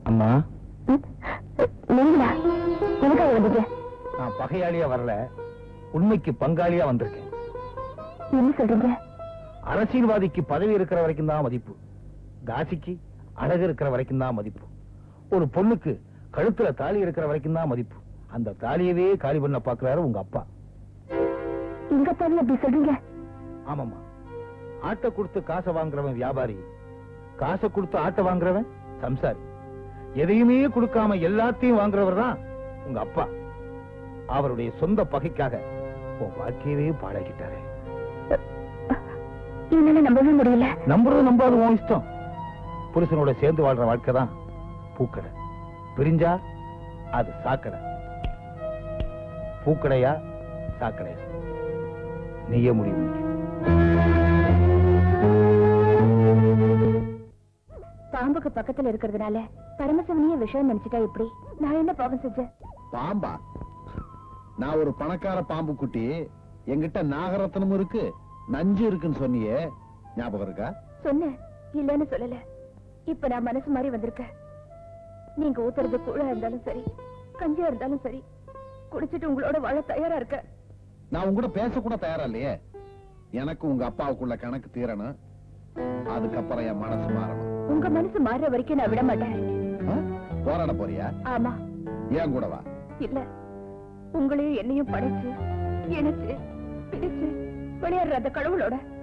அம்மா நீங்களா எதுக்காக வந்தீங்க நான் பகையாளியா வரல உண்மைக்கு பங்காளியா வந்திருக்கேன் என்ன சொல்றீங்க அரசியல்வாதிக்கு பதவி இருக்கிற வரைக்கும் தான் மதிப்பு தாசிக்கு அழகு இருக்கிற வரைக்கும் தான் மதிப்பு ஒரு பொண்ணுக்கு கழுத்துல தாலி இருக்கிற வரைக்கும் தான் மதிப்பு அந்த தாலியவே காலி பண்ண பாக்குறாரு உங்க அப்பா எங்க தானே அப்படி சொல்றீங்க ஆமாம்மா ஆட்டை கொடுத்து காசை வாங்குறவன் வியாபாரி காசை கொடுத்து ஆட்டை வாங்குறவன் சம்சாரி எதையுமே கொடுக்காம எல்லாத்தையும் வாங்குறவர் தான் உங்க அப்பா அவருடைய சொந்த பகைக்காக உன் வாழ்க்கையவே பாழகிட்டாரே என்னால நம்பவே முடியல நம்புறது நம்பாது உன் இஷ்டம் புருஷனோட சேர்ந்து வாழ்ற வாழ்க்கை தான் பூக்கடை பிரிஞ்சா அது சாக்கடை பூக்கடையா சாக்கடையா நீயே முடிவு பண்ணிக்க. பாம்புக்கு பக்கத்துல இருக்கிறதுனால பரமசிவனையே விஷயம் நினைச்சிட்டா எப்படி நான் என்ன பாவம் செஞ்சேன் பாம்பா நான் ஒரு பணக்கார பாம்பு குட்டி என்கிட்ட நாகரத்னமும் இருக்கு நஞ்சு இருக்குன்னு சொன்னியே ஞாபகம் இருக்கா சொன்னேன் இல்லன்னு சொல்லல இப்ப நான் மனசு மாதிரி வந்திருக்கேன் நீங்க ஊத்துறது கூழா இருந்தாலும் சரி கஞ்சியா இருந்தாலும் சரி குடிச்சிட்டு உங்களோட வாழ தயாரா இருக்க நான் உங்க கூட பேச கூட தயாரா இல்லையே எனக்கு உங்க அப்பாவுக்குள்ள கணக்கு தீரணும் அதுக்கப்புறம் என் மனசு மாறணும் உங்க மனசு மாறுற வரைக்கும் நான் விட மாட்டேன் ஆ? போராட போறியா ஆமா ஏன் கூட வா இல்ல உங்களையும் என்னையும் படைச்சு இணைச்சு பிடிச்சு விளையாடுற அந்த கடவுளோட